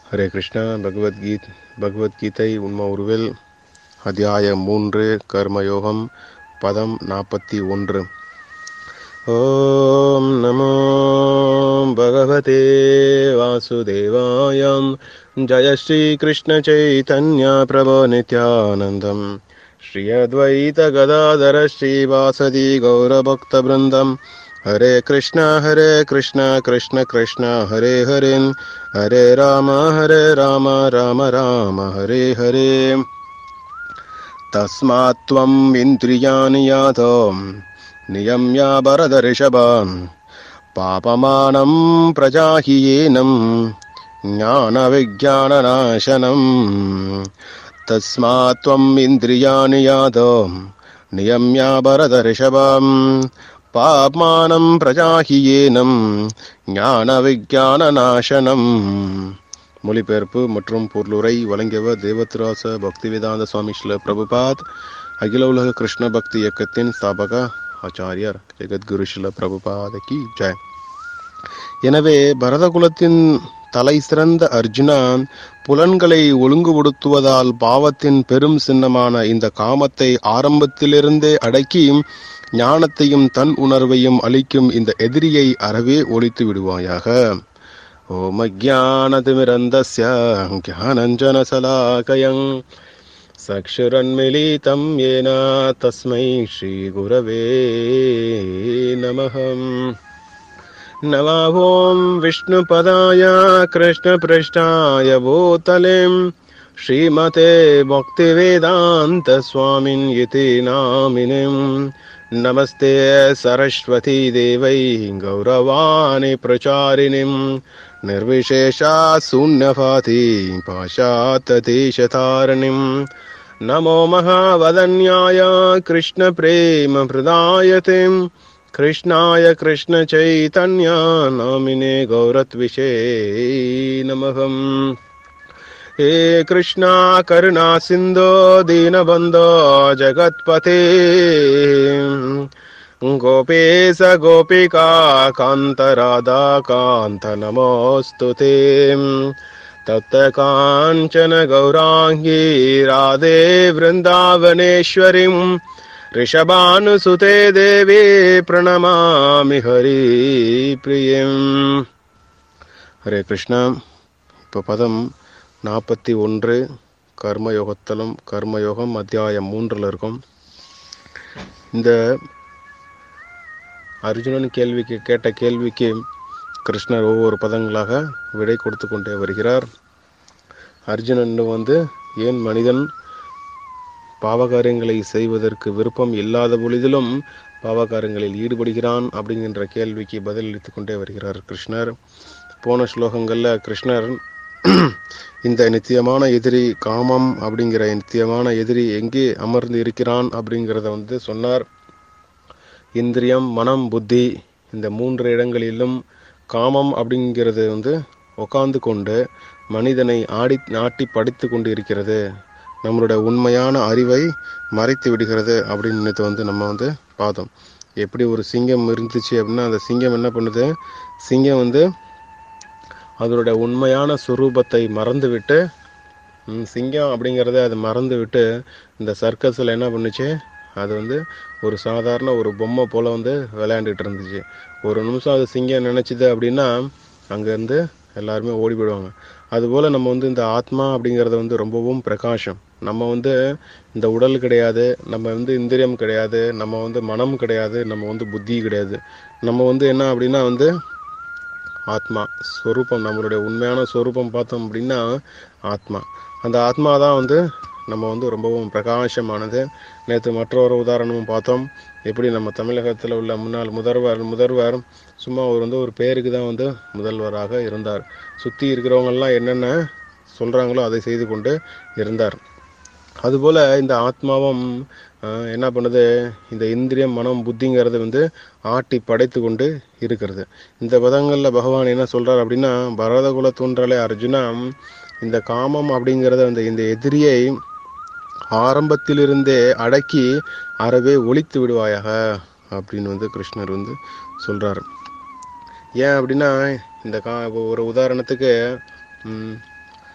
ஹரே கிருஷ்ணா பகவத்கீத் பகவத்கீதை உண்ம உருவில் அத்தியாயம் மூன்று கர்மயோகம் பதம் நாற்பத்தி ஒன்று ஓம் நமோ பகவதே வாசுதேவாயம் ஜய ஸ்ரீ கிருஷ்ண சைதன்ய பிரபோ நித்யானந்தம் ஸ்ரீ அத்வைத கதாதர ஸ்ரீவாசதி கௌரபக்த பிருந்தம் हरे कृष्ण हरे कृष्ण कृष्ण कृष्ण हरे हरे हरे राम हरे राम राम राम हरे हरे तस्मात् त्वम् इन्द्रियाणि यातो नियम्य भरदर्षभान् पापमानं प्रजाहीयेनं ज्ञानविज्ञाननाशनम् तस्मात् त्वम् इन्द्रियाणि यातो नियम्य भरदर्षभाम् பாப்மானம் பிரஜாகியேனம் ஞான விஜான நாசனம் மொழிபெயர்ப்பு மற்றும் பொருளுரை வழங்கியவர் தேவத்ராச பக்திவேதாந்த சுவாமி ஸ்ல பிரபுபாத் அகில உலக கிருஷ்ண பக்தி இயக்கத்தின் ஸ்தாபக ஆச்சாரியர் ஜெகத்குரு ஸ்ல பிரபுபாத கி ஜெய் எனவே பரதகுலத்தின் தலை சிறந்த அர்ஜுனான் புலன்களை ஒழுங்குபடுத்துவதால் பாவத்தின் பெரும் சின்னமான இந்த காமத்தை ஆரம்பத்திலிருந்தே அடக்கி ஞானத்தையும் தன் உணர்வையும் அளிக்கும் இந்த எதிரியை அறவே ஒழித்து விடுவாயாக ஓம் அஜானதிமிரந்தஸ்ய ஜானஞ்சனசலாகயங் சக்ஷுரன்மிலிதம் ஏன தஸ்மை ஸ்ரீகுரவே நமகம் नवाहों विष्णुपदाय कृष्णपृष्ठाय भूतलिं श्रीमते भक्तिवेदान्तस्वामिन् इति नामिनीं नमस्ते सरस्वती देवै गौरवाणि प्रचारिणीं निर्विशेषा शून्यफाति पाशातदेशतारिणीं नमो महावदन्याय कृष्णप्रेमप्रदायतिम् कृष्णाय कृष्णचैतन्य नामिने गौरत्विषे नमहम् हे कृष्णा करुणा सिन्धो दीनबन्धो जगत्पते गोपेश गोपिका कान्त राधा कान्त नमोऽस्तु ते तप्तकाञ्चन गौराङ्गी राधे वृन्दावनेश्वरीम् ரிஷபானுசுதே தேவி பிரணமாமி ஹரி பிரியம் ஹரே கிருஷ்ணா இப்போ பதம் நாற்பத்தி ஒன்று கர்மயோகத்தலம் கர்மயோகம் அத்தியாயம் மூன்றில் இருக்கும் இந்த அர்ஜுனன் கேள்விக்கு கேட்ட கேள்விக்கு கிருஷ்ணர் ஒவ்வொரு பதங்களாக விடை கொடுத்து கொண்டே வருகிறார் அர்ஜுனன் வந்து ஏன் மனிதன் பாவகாரியங்களை செய்வதற்கு விருப்பம் இல்லாத பொழுதிலும் பாவகாரியங்களில் ஈடுபடுகிறான் அப்படிங்கிற கேள்விக்கு பதிலளித்து கொண்டே வருகிறார் கிருஷ்ணர் போன ஸ்லோகங்களில் கிருஷ்ணர் இந்த நித்தியமான எதிரி காமம் அப்படிங்கிற நித்தியமான எதிரி எங்கே அமர்ந்து இருக்கிறான் அப்படிங்கிறத வந்து சொன்னார் இந்திரியம் மனம் புத்தி இந்த மூன்று இடங்களிலும் காமம் அப்படிங்கிறது வந்து உட்கார்ந்து கொண்டு மனிதனை ஆடி நாட்டி படித்து கொண்டு இருக்கிறது நம்மளுடைய உண்மையான அறிவை மறைத்து விடுகிறது அப்படின்னு வந்து நம்ம வந்து பார்த்தோம் எப்படி ஒரு சிங்கம் இருந்துச்சு அப்படின்னா அந்த சிங்கம் என்ன பண்ணுது சிங்கம் வந்து அதனுடைய உண்மையான சுரூபத்தை மறந்து விட்டு சிங்கம் அப்படிங்கிறத அது மறந்து விட்டு இந்த சர்க்கஸில் என்ன பண்ணுச்சு அது வந்து ஒரு சாதாரண ஒரு பொம்மை போல் வந்து விளையாண்டுட்டு இருந்துச்சு ஒரு நிமிஷம் அது சிங்கம் நினச்சிது அப்படின்னா அங்கேருந்து எல்லாருமே ஓடி போயிடுவாங்க அதுபோல் நம்ம வந்து இந்த ஆத்மா அப்படிங்கிறது வந்து ரொம்பவும் பிரகாசம் நம்ம வந்து இந்த உடல் கிடையாது நம்ம வந்து இந்திரியம் கிடையாது நம்ம வந்து மனம் கிடையாது நம்ம வந்து புத்தி கிடையாது நம்ம வந்து என்ன அப்படின்னா வந்து ஆத்மா ஸ்வரூபம் நம்மளுடைய உண்மையான ஸ்வரூபம் பார்த்தோம் அப்படின்னா ஆத்மா அந்த ஆத்மா தான் வந்து நம்ம வந்து ரொம்பவும் பிரகாசமானது நேற்று மற்றொரு உதாரணமும் பார்த்தோம் எப்படி நம்ம தமிழகத்தில் உள்ள முன்னாள் முதல்வர் முதல்வர் சும்மா அவர் வந்து ஒரு பேருக்கு தான் வந்து முதல்வராக இருந்தார் சுற்றி இருக்கிறவங்கெல்லாம் என்னென்ன சொல்கிறாங்களோ அதை செய்து கொண்டு இருந்தார் அதுபோல் இந்த ஆத்மாவும் என்ன பண்ணுது இந்த இந்திரியம் மனம் புத்திங்கிறது வந்து ஆட்டி படைத்து கொண்டு இருக்கிறது இந்த பதங்களில் பகவான் என்ன சொல்கிறார் அப்படின்னா பரதகுல தோன்றலே அர்ஜுனா இந்த காமம் அப்படிங்கிறத அந்த இந்த எதிரியை ஆரம்பத்திலிருந்தே அடக்கி அறவே ஒழித்து விடுவாயாக அப்படின்னு வந்து கிருஷ்ணர் வந்து சொல்கிறார் ஏன் அப்படின்னா இந்த கா இப்போ ஒரு உதாரணத்துக்கு ம்,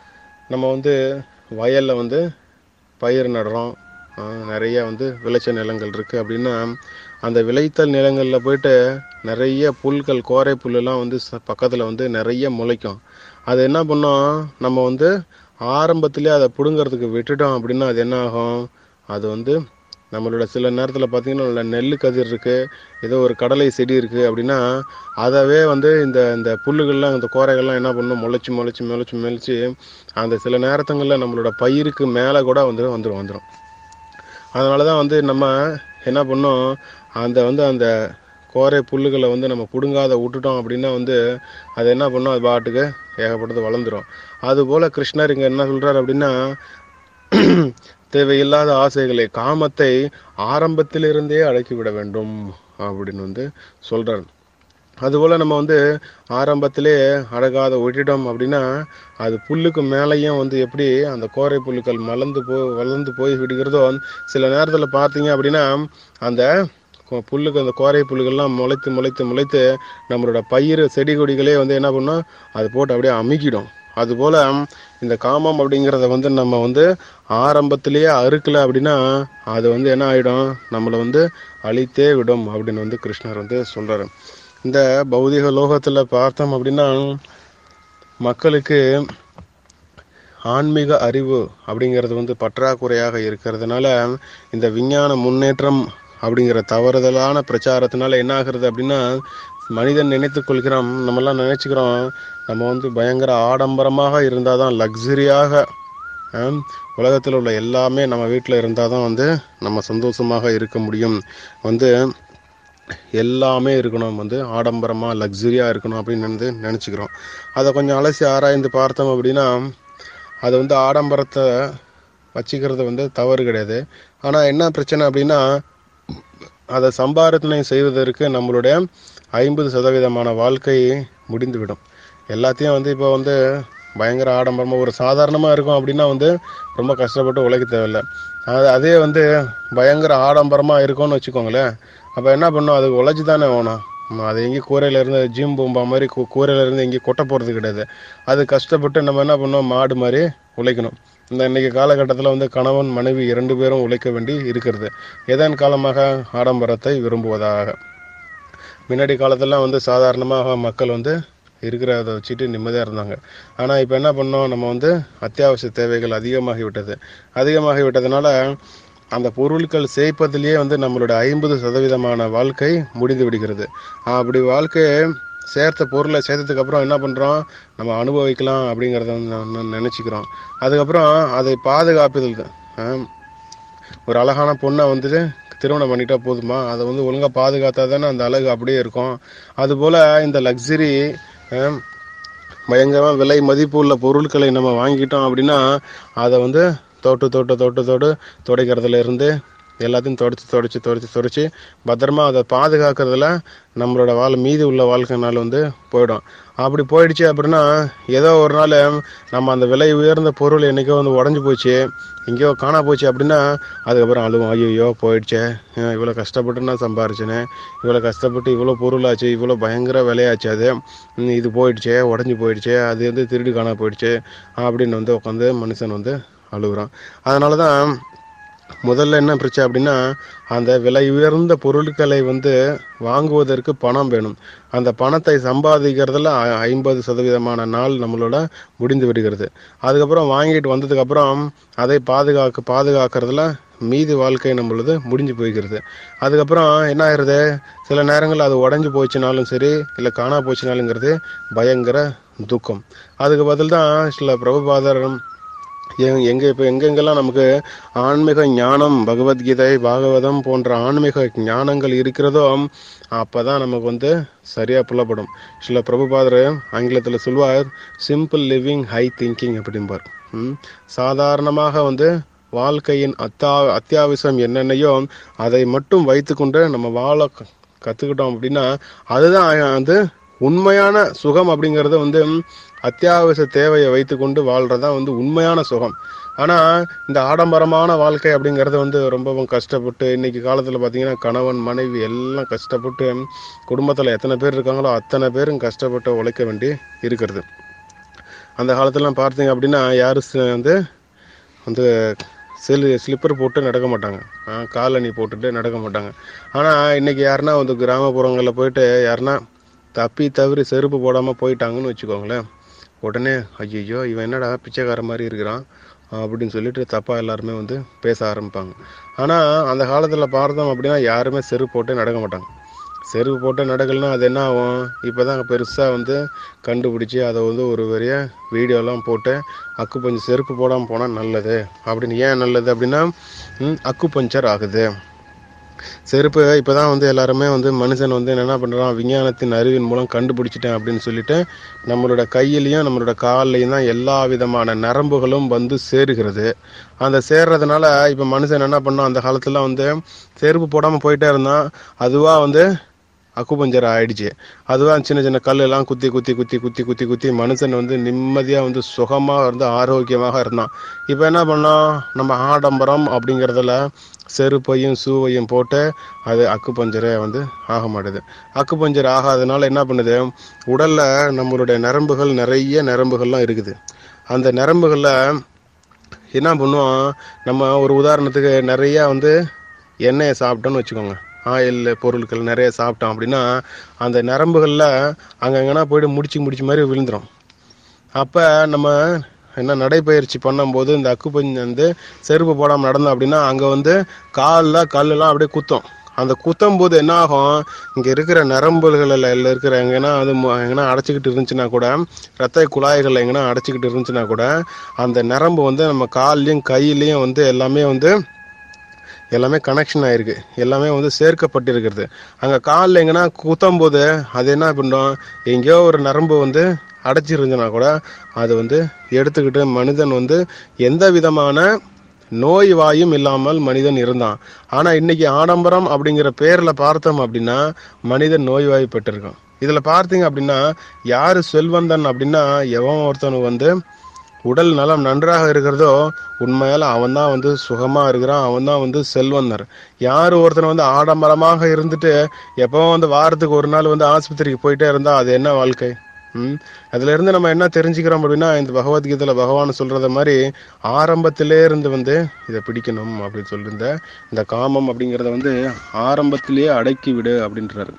நம்ம வந்து வயலில் வந்து பயிர் நடுறோம் ஆஹ் நிறைய வந்து விளைச்சல் நிலங்கள் இருக்குது அப்படின்னா அந்த விளைத்தல் நிலங்களில் போயிட்டு நிறைய புல்கள் கோரை புல்லெல்லாம் வந்து பக்கத்தில் வந்து நிறைய முளைக்கும் அது என்ன பண்ணோம் நம்ம வந்து ஆரம்பத்திலே அதை பிடுங்கிறதுக்கு விட்டுட்டோம் அப்படின்னா அது என்ன ஆகும் அது வந்து நம்மளோட சில நேரத்தில் பார்த்தீங்கன்னா நெல் கதிர் இருக்குது ஏதோ ஒரு கடலை செடி இருக்குது அப்படின்னா அதவே வந்து இந்த இந்த புல்லுகள்லாம் இந்த கோரைகள்லாம் என்ன பண்ணும் முளைச்சி முளைச்சி முளைச்சி முளைச்சி அந்த சில நேரத்துங்களில் நம்மளோட பயிருக்கு மேலே கூட வந்து வந்துடும் வந்துடும் அதனால தான் வந்து நம்ம என்ன பண்ணோம் அந்த வந்து அந்த கோரை புல்லுகளை வந்து நம்ம பிடுங்காத விட்டுட்டோம் அப்படின்னா வந்து அது என்ன பண்ணும் அது பாட்டுக்கு ஏகப்பட்டது வளர்ந்துடும் அதுபோல் கிருஷ்ணர் இங்கே என்ன சொல்கிறார் அப்படின்னா தேவையில்லாத ஆசைகளை காமத்தை ஆரம்பத்திலிருந்தே அடக்கிவிட வேண்டும் அப்படின்னு வந்து சொல்கிறார் அதுபோல் நம்ம வந்து ஆரம்பத்திலே அடகாத விட்டுட்டோம் அப்படின்னா அது புல்லுக்கு மேலேயும் வந்து எப்படி அந்த கோரை புல்லுக்கள் மலர்ந்து போ வளர்ந்து போய் விடுகிறதோ சில நேரத்தில் பார்த்தீங்க அப்படின்னா அந்த கொ- புல்லுக்கு அந்த கோரை புல்லுகள்லாம் முளைத்து முளைத்து முளைத்து நம்மளோட பயிர் செடி கொடிகளே வந்து என்ன பண்ணும் அது போட்டு அப்படியே அமுக்கிடும் அதுபோல் இந்த காமம் அப்படிங்கிறத வந்து நம்ம வந்து ஆரம்பத்திலேயே அறுக்கலை அப்படின்னா அது வந்து என்ன ஆகிடும் நம்மளை வந்து அழித்தே விடும் அப்படின்னு வந்து கிருஷ்ணர் வந்து சொல்கிறாரு இந்த பௌதிக லோகத்தில் பார்த்தோம் அப்படின்னா மக்களுக்கு ஆன்மீக அறிவு அப்படிங்கிறது வந்து பற்றாக்குறையாக இருக்கிறதுனால இந்த விஞ்ஞான முன்னேற்றம் அப்படிங்கிற தவறுதலான பிரச்சாரத்தினால என்ன ஆகுறது அப்படின்னா மனிதன் நினைத்துக் கொள்கிறான் நம்மெல்லாம் நினைச்சுக்கிறோம் நம்ம வந்து பயங்கர ஆடம்பரமாக இருந்தால் தான் லக்ஸரியாக உலகத்தில் உள்ள எல்லாமே நம்ம வீட்டில் இருந்தால் தான் வந்து நம்ம சந்தோஷமாக இருக்க முடியும் வந்து எல்லாமே இருக்கணும் வந்து ஆடம்பரமாக லக்ஸரியாக இருக்கணும் அப்படின்னு வந்து நினச்சிக்கிறோம் அதை கொஞ்சம் அலசி ஆராய்ந்து பார்த்தோம் அப்படின்னா அது வந்து ஆடம்பரத்தை வச்சுக்கிறது வந்து தவறு கிடையாது ஆனால் என்ன பிரச்சனை அப்படின்னா அதை சம்பாரத்தனை செய்வதற்கு நம்மளுடைய ஐம்பது சதவீதமான வாழ்க்கை முடிந்துவிடும் எல்லாத்தையும் வந்து இப்போ வந்து பயங்கர ஆடம்பரமாக ஒரு சாதாரணமாக இருக்கும் அப்படின்னா வந்து ரொம்ப கஷ்டப்பட்டு உழைக்க தேவையில்ல அது அதே வந்து பயங்கர ஆடம்பரமாக இருக்கும்னு வச்சுக்கோங்களேன் அப்போ என்ன பண்ணும் அதுக்கு உழைச்சி தானே வேணும் நம்ம அது எங்கேயும் கூரையில இருந்து ஜிம் பூம்பா மாதிரி கூ- கூரையில இருந்து எங்கேயும் கொட்ட போகிறது கிடையாது அது கஷ்டப்பட்டு நம்ம என்ன பண்ணோம் மாடு மாதிரி உழைக்கணும் இந்த இன்னைக்கு காலகட்டத்தில் வந்து கணவன் மனைவி இரண்டு பேரும் உழைக்க வேண்டி இருக்கிறது எதன் காலமாக ஆடம்பரத்தை விரும்புவதாக முன்னாடி காலத்துலலாம் வந்து சாதாரணமாக மக்கள் வந்து இருக்கிறத வச்சுட்டு நிம்மதியாக இருந்தாங்க ஆனால் இப்போ என்ன பண்ணோம் நம்ம வந்து அத்தியாவசிய தேவைகள் அதிகமாகி விட்டது அதிகமாகி விட்டதுனால அந்த பொருட்கள் சேர்ப்பதிலேயே வந்து நம்மளோட ஐம்பது சதவீதமான வாழ்க்கை முடிந்து விடுகிறது அப்படி வாழ்க்கையை சேர்த்த பொருளை சேர்த்ததுக்கு அப்புறம் என்ன பண்ணுறோம் நம்ம அனுபவிக்கலாம் அப்படிங்கிறத வந்து நம்ம நினச்சிக்கிறோம் அதுக்கப்புறம் அதை பாதுகாப்பதில் ஆம், ஒரு அழகான பொண்ணை வந்துட்டு திருமணம் பண்ணிட்டா போதுமா அதை வந்து ஒழுங்காக பாதுகாத்தா தானே அந்த அழகு அப்படியே இருக்கும் அதுபோல் இந்த லக்ஸரி பயங்கரமாக விலை மதிப்பு உள்ள பொருட்களை நம்ம வாங்கிட்டோம் அப்படின்னா அதை வந்து தொட்டு தொட்டு தொட்டு தொட்டு துடைக்கிறதுல இருந்து எல்லாத்தையும் தொடச்சி தொடச்சி தொடச்சி தொடச்சி பத்திரமா அதை பாதுகாக்கிறதுல நம்மளோட வாழ் மீதி உள்ள வாழ்க்கை நாள் வந்து போயிடும் அப்படி போயிடுச்சு அப்படின்னா ஏதோ ஒரு நாள் நம்ம அந்த விலை உயர்ந்த பொருள் என்னைக்கோ வந்து உடஞ்சி போச்சு எங்கேயோ காணா போச்சு அப்படின்னா அதுக்கப்புறம் அழுவோம் ஐயோ போயிடுச்சே அஹ் இவ்வளோ கஷ்டப்பட்டு நான் சம்பாரிச்சேனே இவ்வளோ கஷ்டப்பட்டு இவ்வளோ பொருளாச்சு இவ்வளோ பயங்கர விலையாச்சு அது ம், இது போயிடுச்சே உடஞ்சி போயிடுச்சே அது வந்து திருடி காணா போயிடுச்சு அப்படின்னு வந்து உட்காந்து மனுஷன் வந்து அழுகுறான் அதனால தான் முதல்ல என்ன பிரச்சனை அப்படின்னா அந்த விலை உயர்ந்த பொருட்களை வந்து வாங்குவதற்கு பணம் வேணும் அந்த பணத்தை சம்பாதிக்கிறதுல ஐ- ஐம்பது சதவீதமான நாள் நம்மளோட முடிந்து விடுகிறது அதுக்கப்புறம் வாங்கிட்டு வந்ததுக்கப்புறம் அதை பாதுகாக்க பாதுகாக்கிறதுல மீதி வாழ்க்கை நம்மளது முடிஞ்சு போய்கிறது அதுக்கப்புறம் என்ன ஆயிருது சில நேரங்கள் அது உடஞ்சி போச்சுனாலும் சரி இல்லை காணா போச்சுனாலுங்கிறது பயங்கர துக்கம் அதுக்கு பதில் தான் சில பிரபுபாதர் எங் எங்கே இப்போ எங்கெங்கெல்லாம் நமக்கு ஆன்மீக ஞானம் பகவத்கீதை பாகவதம் போன்ற ஆன்மீக ஞானங்கள் இருக்கிறதோ அப்போ தான் நமக்கு வந்து சரியாக புலப்படும் சில பிரபுபாதர் ஆங்கிலத்தில் சொல்வார் சிம்பிள் லிவிங் ஹை திங்கிங் அப்படிம்பார் ம், சாதாரணமாக வந்து வாழ்க்கையின் அத்தா அத்தியாவசியம் என்னென்னையோ அதை மட்டும் வைத்துக்கொண்டு நம்ம வாழ க- கத்துக்கிட்டோம் அப்படின்னா அதுதான் வந்து உண்மையான சுகம் அப்படிங்கிறது வந்து அத்தியாவசிய தேவையை வைத்துக்கொண்டு வாழ்றதா வந்து உண்மையான சுகம் ஆனா இந்த ஆடம்பரமான வாழ்க்கை அப்படிங்கிறது வந்து ரொம்பவும் கஷ்டப்பட்டு இன்னைக்கு காலத்துல பாத்தீங்கன்னா கணவன் மனைவி எல்லாம் கஷ்டப்பட்டு குடும்பத்துல எத்தனை பேர் இருக்காங்களோ அத்தனை பேரும் கஷ்டப்பட்டு உழைக்க வேண்டி இருக்கிறது அந்த காலத்துலலாம் பார்த்தீங்க அப்படின்னா யாரும் ச- வந்து வந்து செல் ஸ்லிப்பர் போட்டு நடக்க மாட்டாங்க ஆ, காலணி போட்டுட்டு நடக்க மாட்டாங்க ஆனால் இன்னைக்கு யாருன்னா வந்து கிராமப்புறங்களில் போயிட்டு யாருன்னா தப்பி தவறி செருப்பு போடாமல் போயிட்டாங்கன்னு வச்சுக்கோங்களேன் உடனே ஐயோ இவன் என்னடா பிச்சைக்கார மாதிரி இருக்கிறான் அப்படின்னு சொல்லிட்டு தப்பாக எல்லாருமே வந்து பேச ஆரம்பிப்பாங்க ஆனால் அந்த காலத்தில் பார்த்தோம் அப்படின்னா யாருமே செருப்பு போட்டு நடக்க மாட்டாங்க செருப்பு போட்டு நடக்கலனா அது என்ன ஆகும் இப்போ தான் பெருசாக வந்து கண்டுபிடிச்சி அதை வந்து ஒரு பெரிய வீடியோலாம் போட்டு அக்கு பஞ்சர் செருப்பு போடாமல் போனால் நல்லது அப்படின்னு ஏன் நல்லது அப்படின்னா ம், அக்கு பஞ்சர் ஆகுது செருப்பு இப்போ தான் வந்து எல்லாருமே வந்து மனுஷன் வந்து என்ன பண்ணுறான் விஞ்ஞானத்தின் அறிவின் மூலம் கண்டுபிடிச்சிட்டேன் அப்படின்னு சொல்லிட்டு நம்மளோட கையிலையும் நம்மளோட கால்லையும் தான் எல்லா விதமான நரம்புகளும் வந்து சேருகிறது அந்த சேர்றதுனால இப்போ மனுஷன் என்ன பண்ணான் அந்த காலத்துல வந்து செருப்பு போடாமல் போயிட்டே இருந்தான் அதுவாக வந்து அக்குபஞ்சர் ஆயிடுச்சு அதுவாக சின்ன சின்ன கல்லெல்லாம் குத்தி குத்தி குத்தி குத்தி குத்தி குத்தி மனுஷன் வந்து நிம்மதியாக வந்து சுகமாக இருந்து ஆரோக்கியமாக இருந்தான் இப்போ என்ன பண்ணோம் நம்ம ஆடம்பரம் அப்படிங்கிறதுல செருப்பையும் சூவையும் போட்டு அது அக்குபஞ்சரே வந்து ஆக மாட்டுது அக்குபஞ்சர் ஆகாதனால என்ன பண்ணுது உடல்ல நம்மளுடைய நரம்புகள் நிறைய நரம்புகள்லாம் இருக்குது அந்த நரம்புகளில் என்ன பண்ணுவோம் நம்ம ஒரு உதாரணத்துக்கு நிறைய வந்து எண்ணெயை சாப்பிட்டோம்னு வச்சுக்கோங்க ஆயில் பொருட்கள் நிறைய சாப்பிட்டோம் அப்படின்னா அந்த நரம்புகளில் அங்கங்கன்னா போயிட்டு முடிச்சு முடிச்சு மாதிரி விழுந்துரும் அப்போ நம்ம என்ன நடைப்பயிற்சி பண்ணும்போது இந்த அக்குப்பஞ்சு வந்து செருப்பு போடாமல் நடந்தோம் அப்படின்னா அங்கே வந்து காலில் கல்லெல்லாம் அப்படியே குத்தும் அந்த குத்தும் போது என்ன ஆகும் இங்கே இருக்கிற நரம்புகளில் இருக்கிற எங்கன்னா அது மு- எங்கன்னா அடைச்சிக்கிட்டு இருந்துச்சுன்னா கூட ரத்த குழாய்கள் எங்கன்னா அடைச்சிக்கிட்டு இருந்துச்சுன்னா கூட அந்த நரம்பு வந்து நம்ம கால்லையும் கையிலையும் வந்து எல்லாமே வந்து எல்லாமே கனெக்ஷன் ஆயிருக்கு எல்லாமே வந்து சேர்க்கப்பட்டிருக்கிறது அங்கே காலில் எங்கன்னா குத்தும் போது அது என்ன பண்ணுறோம் எங்கேயோ ஒரு நரம்பு வந்து அடைச்சிருந்துச்சுன்னா கூட அது வந்து எடுத்துக்கிட்டு மனிதன் வந்து எந்த விதமான நோய் வாயும் இல்லாமல் மனிதன் இருந்தான் ஆனால் இன்னைக்கு ஆடம்பரம் அப்படிங்கிற பேரில் பார்த்தோம் அப்படின்னா மனிதன் நோய்வாய்ப்பட்டிருக்கான் இதில் பார்த்தீங்க அப்படின்னா யார் செல்வந்தன் அப்படின்னா எவன் ஒருத்தன் வந்து உடல் நலம் நன்றாக இருக்கிறதோ உண்மையால அவன் தான் வந்து சுகமா இருக்கிறான் அவன் தான் வந்து செல்வந்தர் யார் ஒருத்தன் வந்து ஆடம்பரமாக இருந்துட்டு எப்பவும் வந்து வாரத்துக்கு ஒரு நாள் வந்து ஆஸ்பத்திரிக்கு போயிட்டே இருந்தா அது என்ன வாழ்க்கை ம் அதுல இருந்து நம்ம என்ன தெரிஞ்சுக்கிறோம் அப்படின்னா இந்த பகவத்கீதையில பகவான் சொல்றத மாதிரி ஆரம்பத்திலே இருந்து வந்து இதை பிடிக்கணும் அப்படின்னு சொல்லியிருந்த இந்த காமம் அப்படிங்கிறத வந்து ஆரம்பத்திலேயே அடக்கி விடு அப்படின்றாரு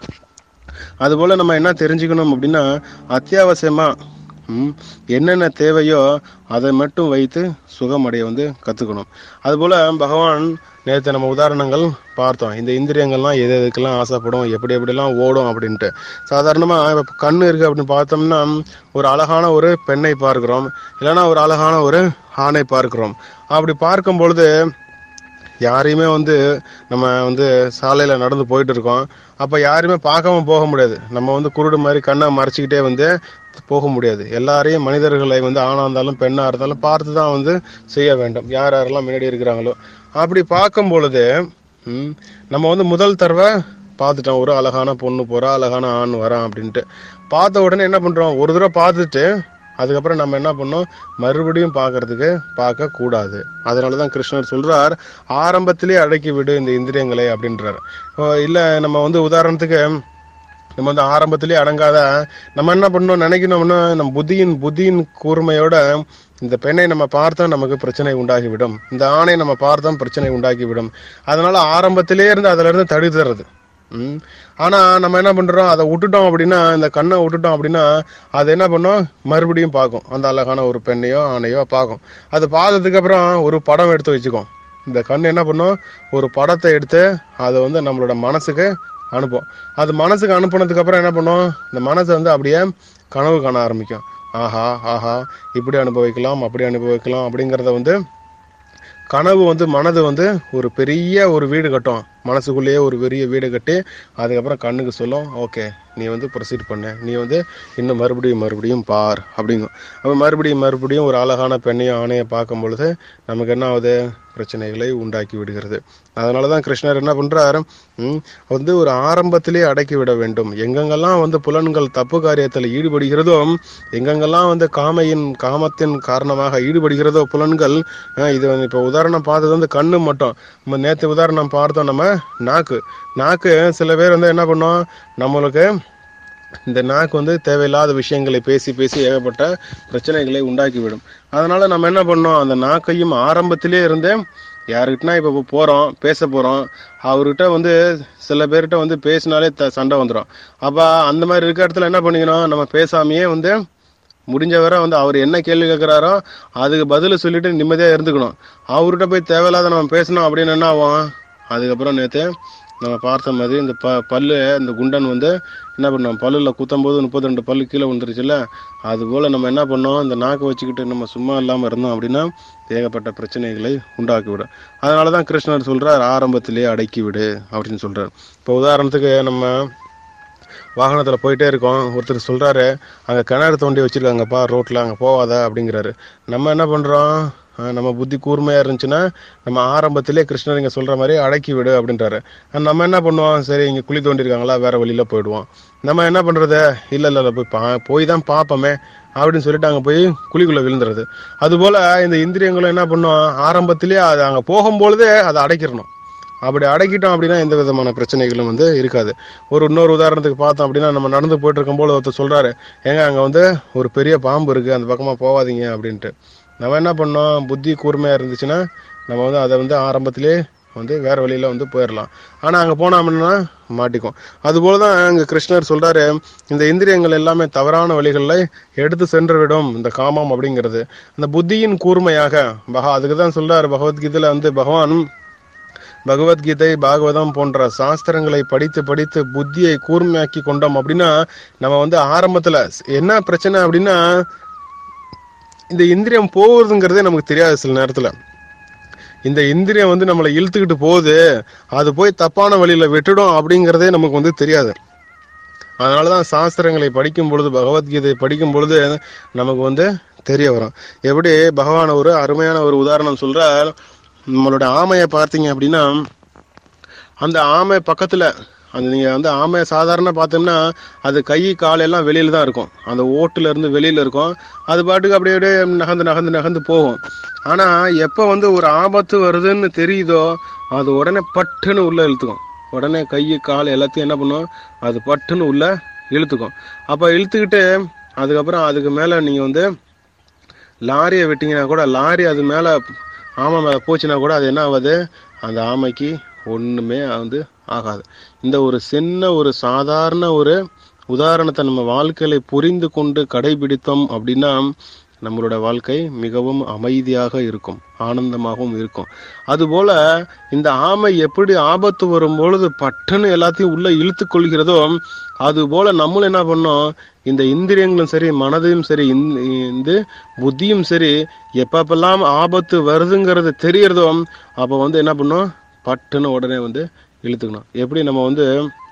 அதுபோல நம்ம என்ன தெரிஞ்சுக்கணும் அப்படின்னா அத்தியாவசியமா ம், என்னென்ன தேவையோ அதை மட்டும் வைத்து சுகமடைய வந்து கத்துக்கணும் அதுபோல பகவான் நேற்று நம்ம உதாரணங்கள் பார்த்தோம் இந்த இந்திரியங்கள்லாம் எது எதுக்கெல்லாம் ஆசைப்படும் எப்படி எப்படிலாம் ஓடும் அப்படின்ட்டு சாதாரணமாக இப்போ கண்ணு இருக்கு அப்படின்னு பார்த்தோம்னா ஒரு அழகான ஒரு பெண்ணை பார்க்கிறோம் இல்லைன்னா ஒரு அழகான ஒரு ஆணை பார்க்கிறோம் அப்படி பார்க்கும் பொழுது யாரையுமே வந்து நம்ம வந்து சாலையில் நடந்து போயிட்டு இருக்கோம் அப்போ யாரையுமே பார்க்காம போக முடியாது நம்ம வந்து குருடு மாதிரி கண்ணை மறைச்சிக்கிட்டே வந்து போக முடியாது எல்லாரையும் மனிதர்களை வந்து ஆணாக இருந்தாலும் பெண்ணாக இருந்தாலும் பார்த்து தான் வந்து செய்ய வேண்டும் யார் யாரெல்லாம் முன்னாடி இருக்கிறாங்களோ அப்படி பார்க்கும் பொழுது ம், நம்ம வந்து முதல் தடவை பார்த்துட்டோம் ஒரு அழகான பொண்ணு போறா அழகான ஆண் வரான் அப்படின்ட்டு பார்த்த உடனே என்ன பண்றோம் ஒரு தடவை பார்த்துட்டு அதுக்கப்புறம் நம்ம என்ன பண்ணோம் மறுபடியும் பார்க்கறதுக்கு பார்க்க கூடாது அதனால தான் கிருஷ்ணர் சொல்றார் ஆரம்பத்திலே அடக்கி விடு இந்த இந்திரியங்களை அப்படின்றார் இப்போ இல்ல நம்ம வந்து உதாரணத்துக்கு நம்ம வந்து ஆரம்பத்திலே அடங்காத நம்ம என்ன பண்ணோம் நினைக்கணும்னா நம்ம புத்தியின் புத்தியின் கூர்மையோட இந்த பெண்ணை நம்ம பார்த்தா நமக்கு பிரச்சனை உண்டாகிவிடும் இந்த ஆணை நம்ம பார்த்தா பிரச்சனை உண்டாக்கிவிடும் அதனால ஆரம்பத்திலே இருந்து அதுல இருந்து தடுத்துறது ம். ஆனா நம்ம என்ன பண்றோம் அதை விட்டுட்டோம் அப்படின்னா இந்த கண்ணை விட்டுட்டோம் அப்படின்னா அது என்ன பண்ணும் மறுபடியும் பார்க்கும் அந்த அழகான ஒரு பெண்ணையோ ஆணையோ பார்க்கும் அது பார்த்ததுக்கு அப்புறம் ஒரு படம் எடுத்து வச்சுக்கும் இந்த கண் என்ன பண்ணும் ஒரு படத்தை எடுத்து அதை வந்து நம்மளோட மனசுக்கு அனுப்பும் அது மனசுக்கு அனுப்புனதுக்கு அப்புறம் என்ன பண்ணும் இந்த மனசு வந்து அப்படியே கனவு காண ஆரம்பிக்கும் ஆஹா ஆஹா இப்படி அனுபவிக்கலாம் அப்படி அனுபவிக்கலாம் அப்படிங்கிறத வந்து கனவு வந்து மனது வந்து ஒரு பெரிய ஒரு வீடு கட்டும் மனசுக்குள்ளேயே ஒரு பெரிய வீடு கட்டி அதுக்கப்புறம் கண்ணுக்கு சொல்லும் ஓகே நீ வந்து ப்ரொசீட் பண்ணு நீ வந்து இன்னும் மறுபடியும் மறுபடியும் பார் அப்படிங்கும் அப்போ மறுபடியும் மறுபடியும் ஒரு அழகான பெண்ணையும் ஆணையை பார்க்கும் பொழுது நமக்கு என்ன ஆகுது பிரச்சனைகளை உண்டாக்கி விடுகிறது அதனால தான் கிருஷ்ணர் என்ன பண்றாரு ம், வந்து ஒரு ஆரம்பத்திலே அடக்கி விட வேண்டும் எங்கெங்கெல்லாம் வந்து புலன்கள் தப்பு காரியத்தில் ஈடுபடுகிறதோ எங்கெங்கெல்லாம் வந்து காமையின் காமத்தின் காரணமாக ஈடுபடுகிறதோ புலன்கள் அஹ், இது வந்து இப்போ உதாரணம் பார்த்தது வந்து கண்ணு மட்டும் நம்ம நேற்று உதாரணம் பார்த்தோம் நம்ம நாக்கு நாக்கு சில பேர் வந்து என்ன பண்ணோம் நம்மளுக்கு இந்த நாக்கு வந்து தேவையில்லாத விஷயங்களை பேசி பேசி ஏகப்பட்ட பிரச்சனைகளை உண்டாக்கிவிடும் அதனால நம்ம என்ன பண்ணோம் அந்த நாக்கையும் ஆரம்பத்திலே இருந்தே யாருக்கிட்டனா இப்போ போகிறோம் பேச போகிறோம் அவர்கிட்ட வந்து சில பேர்கிட்ட வந்து பேசினாலே த சண்டை வந்துடும் அப்போ அந்த மாதிரி இருக்க இடத்துல என்ன பண்ணிக்கணும் நம்ம பேசாமையே வந்து முடிஞ்ச வரை வந்து அவர் என்ன கேள்வி கேட்குறாரோ அதுக்கு பதில் சொல்லிட்டு நிம்மதியாக இருந்துக்கணும் அவர்கிட்ட போய் தேவையில்லாத நம்ம பேசணும் அப்படின்னு என்ன ஆகும் அதுக்கப்புறம் நேற்று நம்ம பார்த்த மாதிரி இந்த ப பல்லு இந்த குண்டன் வந்து என்ன பண்ணோம் பல்லில் குத்தும்போது முப்பத்தி ரெண்டு பல்லு கீழே வந்துருச்சுல்ல அதுபோல் நம்ம என்ன பண்ணோம் இந்த நாக்கை வச்சுக்கிட்டு நம்ம சும்மா இல்லாமல் இருந்தோம் அப்படின்னா ஏகப்பட்ட பிரச்சனைகளை உண்டாக்கி விடும் அதனால தான் கிருஷ்ணர் சொல்கிறார் ஆரம்பத்திலேயே அடக்கி விடு அப்படின்னு சொல்கிறார் இப்போ உதாரணத்துக்கு நம்ம வாகனத்தில் போயிட்டே இருக்கோம் ஒருத்தர் சொல்கிறாரு அங்கே கிணறு தோண்டி வச்சுருக்காங்கப்பா ரோட்டில் அங்கே போகாத அப்படிங்கிறாரு நம்ம என்ன பண்ணுறோம் நம்ம புத்தி கூர்மையாக இருந்துச்சுன்னா நம்ம ஆரம்பத்திலே கிருஷ்ணர் இங்கே சொல்கிற மாதிரி அடக்கி விடு அப்படின்றாரு நம்ம என்ன பண்ணுவோம் சரி இங்கே குழி தோண்டிருக்காங்களா வேறு வழியில் போயிடுவோம் நம்ம என்ன பண்ணுறது இல்லை இல்லை இல்லை போய் பா போய் தான் பார்ப்போமே அப்படின்னு சொல்லிட்டு அங்கே போய் குழிக்குள்ளே விழுந்துறது அதுபோல் இந்த இந்திரியங்களும் என்ன பண்ணும் ஆரம்பத்திலே அது அங்கே போகும்பொழுதே அதை அடைக்கிடணும் அப்படி அடக்கிட்டோம் அப்படின்னா எந்த விதமான பிரச்சனைகளும் வந்து இருக்காது ஒரு இன்னொரு உதாரணத்துக்கு பார்த்தோம் அப்படின்னா நம்ம நடந்து போயிட்டு இருக்கும்போது ஒருத்தர் சொல்றாரு ஏங்க அங்கே வந்து ஒரு பெரிய பாம்பு இருக்கு அந்த பக்கமாக போகாதீங்க அப்படின்ட்டு நம்ம என்ன பண்ணோம் புத்தி கூர்மையாக இருந்துச்சுன்னா நம்ம வந்து அதை வந்து ஆரம்பத்திலே வந்து வேற வழியில வந்து போயிடலாம் ஆனால் அங்கே போனோம் அப்படின்னா மாட்டிக்கும் அதுபோல தான் இங்கே கிருஷ்ணர் சொல்றாரு இந்த இந்திரியங்கள் எல்லாமே தவறான வழிகளில் எடுத்து சென்று விடும் இந்த காமம் அப்படிங்கிறது அந்த புத்தியின் கூர்மையாக பகா அதுக்கு தான் சொல்றாரு பகவத்கீதையில வந்து பகவான் பகவத்கீதை பாகவதம் போன்ற சாஸ்திரங்களை படித்து படித்து புத்தியை கூர்மையாக்கி கொண்டோம் அப்படின்னா நம்ம வந்து ஆரம்பத்துல என்ன பிரச்சனை அப்படின்னா இந்த இந்திரியம் போகுதுங்கிறதே நமக்கு தெரியாது சில நேரத்துல இந்த இந்திரியம் வந்து நம்மளை இழுத்துக்கிட்டு போகுது அது போய் தப்பான வழியில விட்டுடும் அப்படிங்கிறதே நமக்கு வந்து தெரியாது அதனாலதான் சாஸ்திரங்களை படிக்கும் பொழுது பகவத்கீதை படிக்கும் பொழுது நமக்கு வந்து தெரிய வரும் எப்படி பகவான் ஒரு அருமையான ஒரு உதாரணம் சொல்றார் நம்மளோட ஆமையை பார்த்தீங்க அப்படின்னா அந்த ஆமை பக்கத்துல அந்த நீங்க வந்து ஆமை சாதாரண பார்த்தோம்னா அது கை கால் எல்லாம் வெளியில தான் இருக்கும் அந்த ஓட்டுல இருந்து வெளியில இருக்கும் அது பாட்டுக்கு அப்படியே அப்படியே நகர்ந்து நகர்ந்து நகர்ந்து போகும் ஆனா எப்ப வந்து ஒரு ஆபத்து வருதுன்னு தெரியுதோ அது உடனே பட்டுன்னு உள்ள இழுத்துக்கும் உடனே கை கால் எல்லாத்தையும் என்ன பண்ணும் அது பட்டுன்னு உள்ள இழுத்துக்கும் அப்ப இழுத்துக்கிட்டு அதுக்கப்புறம் அதுக்கு மேல நீங்க வந்து லாரியை விட்டீங்கன்னா கூட லாரி அது மேல ஆமை மேலே போச்சுன்னா கூட அது என்ன ஆகாது அந்த ஆமைக்கு ஒன்றுமே வந்து ஆகாது இந்த ஒரு சின்ன ஒரு சாதாரண ஒரு உதாரணத்தை நம்ம வாழ்க்கையில புரிந்து கொண்டு கடைபிடித்தோம் அப்படின்னா நம்மளோட வாழ்க்கை மிகவும் அமைதியாக இருக்கும் ஆனந்தமாகவும் இருக்கும் அதுபோல இந்த ஆமை எப்படி ஆபத்து வரும் பொழுது பட்டுன்னு எல்லாத்தையும் உள்ள இழுத்து கொள்கிறதோ அது போல நம்மளும் என்ன பண்ணோம் இந்த இந்திரியங்களும் சரி மனதையும் சரி இந்த புத்தியும் சரி எப்பப்பெல்லாம் ஆபத்து வருதுங்கிறது தெரியறதோ அப்ப வந்து என்ன பண்ணோம் பட்டுன்னு உடனே வந்து இழுத்துக்கணும் எப்படி நம்ம வந்து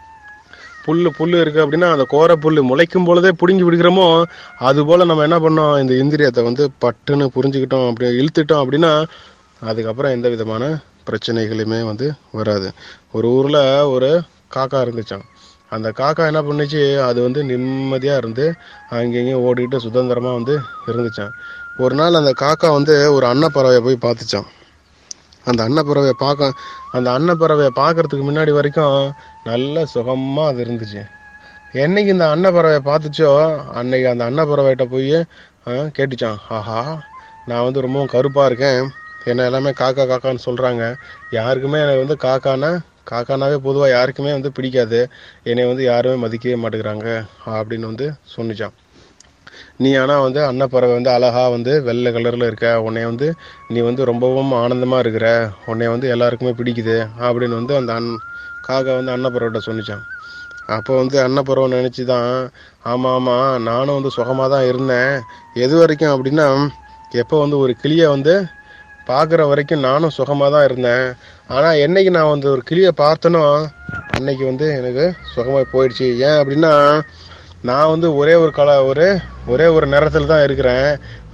புல்லு புல்லு இருக்கு அப்படின்னா அந்த கோர புல்லு முளைக்கும் பொழுதே பிடுங்கி விடுகிறோமோ அது போல நம்ம என்ன பண்ணோம் இந்த இந்திரியத்தை வந்து பட்டுன்னு புரிஞ்சுக்கிட்டோம் அப்படி இழுத்துட்டோம் அப்படின்னா அதுக்கப்புறம் எந்த விதமான பிரச்சனைகளுமே வந்து வராது ஒரு ஊர்ல ஒரு காக்கா இருந்துச்சான் அந்த காக்கா என்ன பண்ணுச்சு அது வந்து நிம்மதியா இருந்து அங்கேயும் ஓடிக்கிட்டு சுதந்திரமா வந்து இருந்துச்சான் ஒரு நாள் அந்த காக்கா வந்து ஒரு அன்னப்பறவையை போய் பார்த்துச்சான் அந்த அன்னப்பறவையை பார்க்க அந்த அன்னப்பறவையை பார்க்கறதுக்கு முன்னாடி வரைக்கும் நல்ல சுகமா அது இருந்துச்சு என்னைக்கு இந்த அன்னப்பறவையை பார்த்துச்சோ அன்னைக்கு அந்த அன்னப்பறவைகிட்ட போய் கேட்டுச்சான் ஆஹா நான் வந்து ரொம்பவும் கருப்பா இருக்கேன் என்ன எல்லாமே காக்கா காக்கான்னு சொல்றாங்க யாருக்குமே எனக்கு வந்து காக்கானா காக்கானாவே பொதுவாக யாருக்குமே வந்து பிடிக்காது என்னை வந்து யாருமே மதிக்கவே மாட்டேங்கிறாங்க அப்படின்னு வந்து சொன்னிச்சான் நீ ஆனால் வந்து அன்னப்பறவை வந்து அழகா வந்து வெள்ளை கலரில் இருக்க உன்னை வந்து நீ வந்து ரொம்பவும் ஆனந்தமாக இருக்கிற உன்னை வந்து எல்லாருக்குமே பிடிக்குது அப்படின்னு வந்து அந்த அன் காக்கா வந்து அன்னப்பறவைகிட்ட சொன்னிச்சான் அப்போ வந்து அன்னப்பறவை நினச்சி தான் ஆமாம் ஆமாம் நானும் வந்து சுகமாக தான் இருந்தேன் எது வரைக்கும் அப்படின்னா எப்போ வந்து ஒரு கிளியை வந்து பார்க்குற வரைக்கும் நானும் சுகமாக தான் இருந்தேன் ஆனால் என்னைக்கு நான் வந்து ஒரு கிளியை பார்த்தனோ அன்னைக்கு வந்து எனக்கு சுகமாக போயிடுச்சு ஏன் அப்படின்னா நான் வந்து ஒரே ஒரு கல ஒரு ஒரே ஒரு நிறத்தில் தான் இருக்கிறேன்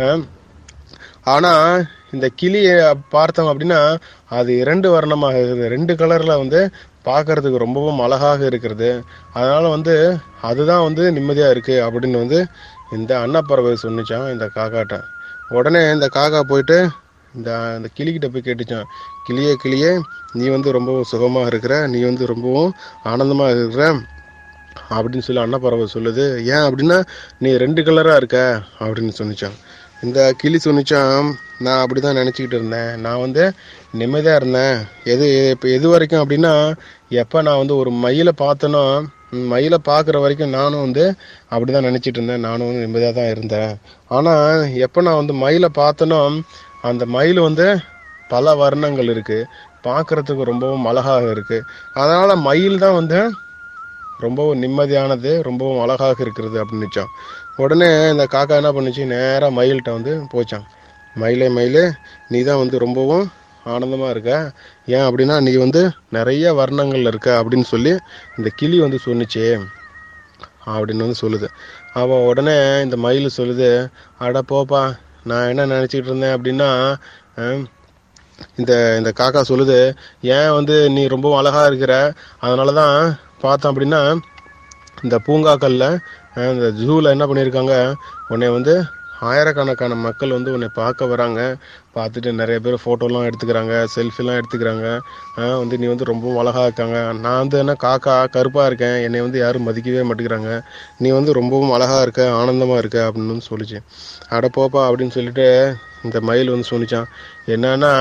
ஆனால் இந்த கிளியை பார்த்தோம் அப்படின்னா அது இரண்டு வர்ணமாக இருக்குது ரெண்டு கலரில் வந்து பார்க்கறதுக்கு ரொம்பவும் அழகாக இருக்கிறது அதனால வந்து அதுதான் வந்து நிம்மதியாக இருக்கு அப்படின்னு வந்து இந்த அன்னப்பறவை சொன்னிச்சான் இந்த காக்காட்ட உடனே இந்த காக்கா போயிட்டு இந்த அந்த கிளிக்கிட்ட போய் கேட்டுச்சான் கிளியே கிளியே நீ வந்து ரொம்பவும் சுகமாக இருக்கிற நீ வந்து ரொம்பவும் ஆனந்தமாக இருக்கிற அப்படின்னு சொல்லி அன்னப்பறவை சொல்லுது ஏன் அப்படின்னா நீ ரெண்டு கலராக இருக்க அப்படின்னு சொன்னிச்சான் இந்த கிளி சொன்னிச்சான் நான் அப்படி தான் நினச்சிக்கிட்டு இருந்தேன் நான் வந்து நிம்மதியாக இருந்தேன் எது இப்போ எது வரைக்கும் அப்படின்னா எப்போ நான் வந்து ஒரு மயிலை பார்த்தனோ ம், மயிலை பார்க்குற வரைக்கும் நானும் வந்து அப்படி தான் நினச்சிட்டு இருந்தேன் நானும் வந்து நிம்மதியாக தான் இருந்தேன் ஆனால் எப்போ நான் வந்து மயிலை பார்த்தனோ அந்த மயில் வந்து பல வர்ணங்கள் இருக்குது பார்க்குறதுக்கு ரொம்பவும் அழகாக இருக்குது அதனால் மயில் தான் வந்து ரொம்பவும் நிம்மதியானது ரொம்பவும் அழகாக இருக்கிறது அப்படின்னுச்சான் உடனே இந்த காக்கா என்ன பண்ணுச்சு நேராக மயில்கிட்ட வந்து போச்சான் மயிலே மயிலே நீ தான் வந்து ரொம்பவும் ஆனந்தமாக இருக்க ஏன் அப்படின்னா நீ வந்து நிறைய வர்ணங்கள் இருக்க அப்படின்னு சொல்லி இந்த கிளி வந்து சொன்னுச்சே அப்படின்னு வந்து சொல்லுது அவள் உடனே இந்த மயில் சொல்லுது அட போப்பா நான் என்ன நினச்சிக்கிட்டு இருந்தேன் அப்படின்னா அஹ், இந்த இந்த காக்கா சொல்லுது ஏன் வந்து நீ ரொம்ப அழகா இருக்கிற அதனால தான் பார்த்தோம் அப்படின்னா இந்த பூங்காக்கள்ல அஹ், இந்த ஜூவில் என்ன பண்ணியிருக்காங்க உன்னை வந்து ஆயிரக்கணக்கான மக்கள் வந்து உன்னை பார்க்க வராங்க பார்த்துட்டு நிறைய பேர் ஃபோட்டோலாம் எடுத்துக்கிறாங்க செல்ஃபிலாம் எடுத்துக்கிறாங்க அஹ், வந்து நீ வந்து ரொம்பவும் அழகா இருக்காங்க நான் வந்து என்ன காக்கா கருப்பாக இருக்கேன் என்னை வந்து யாரும் மதிக்கவே மாட்டேங்கிறாங்க நீ வந்து ரொம்பவும் அழகா இருக்க ஆனந்தமா இருக்க அப்படின்னு வந்து சொல்லிச்சு அட போப்பா அப்படின்னு சொல்லிட்டு இந்த மயில் வந்து சொன்னிச்சான் என்னன்னா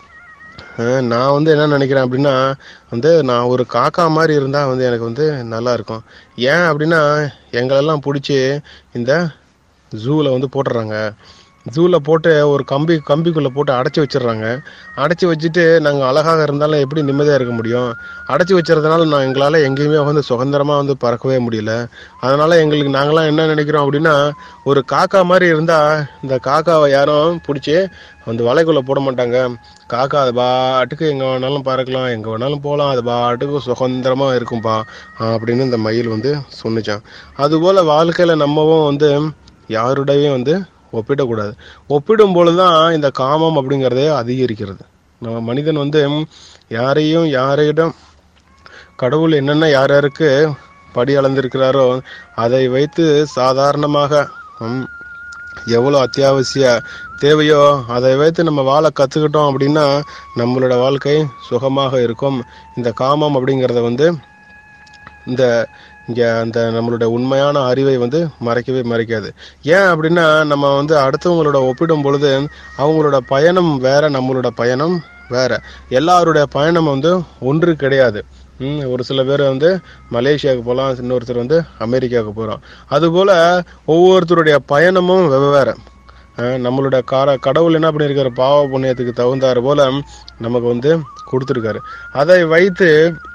அஹ் நான் வந்து என்ன நினைக்கிறேன் அப்படின்னா வந்து நான் ஒரு காக்கா மாதிரி இருந்தால் வந்து எனக்கு வந்து நல்லா இருக்கும் ஏன் அப்படின்னா எங்களெல்லாம் பிடிச்சி இந்த ஜூவில் வந்து போட்டுடுறாங்க ஜூவில் போட்டு ஒரு கம்பி கம்பிக்குள்ளே போட்டு அடைச்சி வச்சிடுறாங்க அடைச்சி வச்சுட்டு நாங்கள் அழகாக இருந்தாலும் எப்படி நிம்மதியாக இருக்க முடியும் அடைச்சி வச்சுறதுனால நான் எங்களால் எங்கேயுமே வந்து சுதந்திரமாக வந்து பறக்கவே முடியல அதனால் எங்களுக்கு நாங்களாம் என்ன நினைக்கிறோம் அப்படின்னா ஒரு காக்கா மாதிரி இருந்தால் இந்த காக்காவை யாரும் பிடிச்சி வந்து வலைக்குள்ளே போட மாட்டாங்க காக்கா அது பாட்டுக்கு எங்கே வேணாலும் பறக்கலாம் எங்கே வேணாலும் போகலாம் அது பாட்டுக்கு சுதந்திரமாக இருக்கும்பா அப்படின்னு இந்த மயில் வந்து சொன்னிச்சான் அதுபோல் வாழ்க்கையில் நம்மவும் வந்து யாருடையும் வந்து ஒப்பிடக்கூடாது ஒப்பிடும் பொழுது தான் இந்த காமம் அப்படிங்கிறதே அதிகரிக்கிறது நம்ம மனிதன் வந்து யாரையும் யாரிடம் கடவுள் என்னென்ன யார் யாருக்கு படி அளந்திருக்கிறாரோ அதை வைத்து சாதாரணமாக ம், எவ்வளோ அத்தியாவசிய தேவையோ அதை வைத்து நம்ம வாழ கற்றுக்கிட்டோம் அப்படின்னா நம்மளோட வாழ்க்கை சுகமாக இருக்கும் இந்த காமம் அப்படிங்கிறத வந்து இந்த இங்கே அந்த நம்மளோட உண்மையான அறிவை வந்து மறைக்கவே மறைக்காது ஏன் அப்படின்னா நம்ம வந்து அடுத்தவங்களோட ஒப்பிடும் பொழுது அவங்களோட பயணம் வேற நம்மளோட பயணம் வேற எல்லாருடைய பயணம் வந்து ஒன்று கிடையாது ம், ஒரு சில பேர் வந்து மலேசியாவுக்கு போகலாம் இன்னொருத்தர் வந்து அமெரிக்காவுக்கு போகிறோம் அதுபோல் ஒவ்வொருத்தருடைய பயணமும் வெவ்வேறு அஹ் நம்மளோட கார கடவுள் என்ன பண்ணியிருக்காரு பாவ புண்ணியத்துக்கு தகுந்தாறு போல நமக்கு வந்து கொடுத்துருக்காரு அதை வைத்து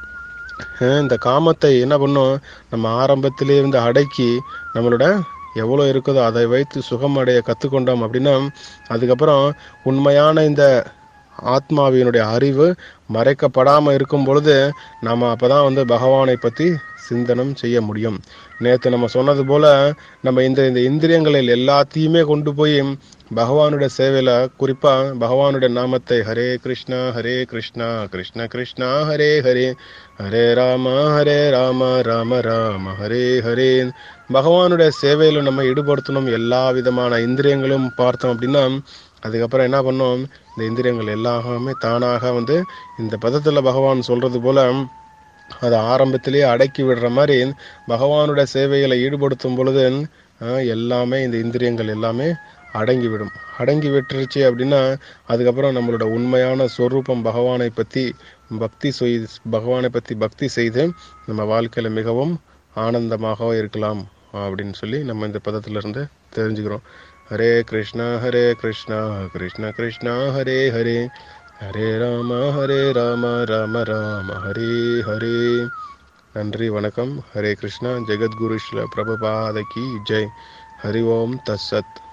அஹ் இந்த காமத்தை என்ன பண்ணும் நம்ம ஆரம்பத்திலே இருந்து அடக்கி நம்மளோட எவ்வளோ இருக்குதோ அதை வைத்து சுகம் அடைய கற்றுக்கொண்டோம் அப்படின்னா அதுக்கப்புறம் உண்மையான இந்த ஆத்மாவினுடைய அறிவு மறைக்கப்படாமல் இருக்கும் பொழுது நம்ம அப்பதான் வந்து பகவானை பற்றி சிந்தனம் செய்ய முடியும் நேற்று நம்ம சொன்னது போல நம்ம இந்த இந்த இந்திரியங்களில் எல்லாத்தையுமே கொண்டு போய் பகவானுடைய சேவையில குறிப்பா பகவானுடைய நாமத்தை ஹரே கிருஷ்ணா ஹரே கிருஷ்ணா கிருஷ்ண கிருஷ்ணா ஹரே ஹரே ஹரே ராம ஹரே ராம ராம ராம ஹரே ஹரே பகவானுடைய சேவையில நம்ம ஈடுபடுத்தணும் எல்லா விதமான இந்திரியங்களும் பார்த்தோம் அப்படின்னா அதுக்கப்புறம் என்ன பண்ணோம் இந்த இந்திரியங்கள் எல்லாமே தானாக வந்து இந்த பதத்துல பகவான் சொல்றது போல அதை ஆரம்பத்திலேயே அடக்கி விடுற மாதிரி பகவானுடைய சேவைகளை ஈடுபடுத்தும் பொழுது அஹ், எல்லாமே இந்த இந்திரியங்கள் எல்லாமே அடங்கிவிடும் அடங்கி விட்டுருச்சு அப்படின்னா அதுக்கப்புறம் நம்மளோட உண்மையான சொரூபம் பகவானை பற்றி பக்தி செய் பகவானை பற்றி பக்தி செய்து நம்ம வாழ்க்கையில மிகவும் ஆனந்தமாக இருக்கலாம் அப்படின்னு சொல்லி நம்ம இந்த பதத்திலிருந்து தெரிஞ்சுக்கிறோம் ஹரே கிருஷ்ணா ஹரே கிருஷ்ணா கிருஷ்ண கிருஷ்ணா ஹரே ஹரே ஹரே ராம ஹரே ராம ராம ராம ஹரே ஹரே நன்றி வணக்கம் ஹரே கிருஷ்ணா ஜெகத்குரு ஸ்ரீல பிரபுபாத கி ஜெய் ஹரி ஓம் தஸ்ஸத்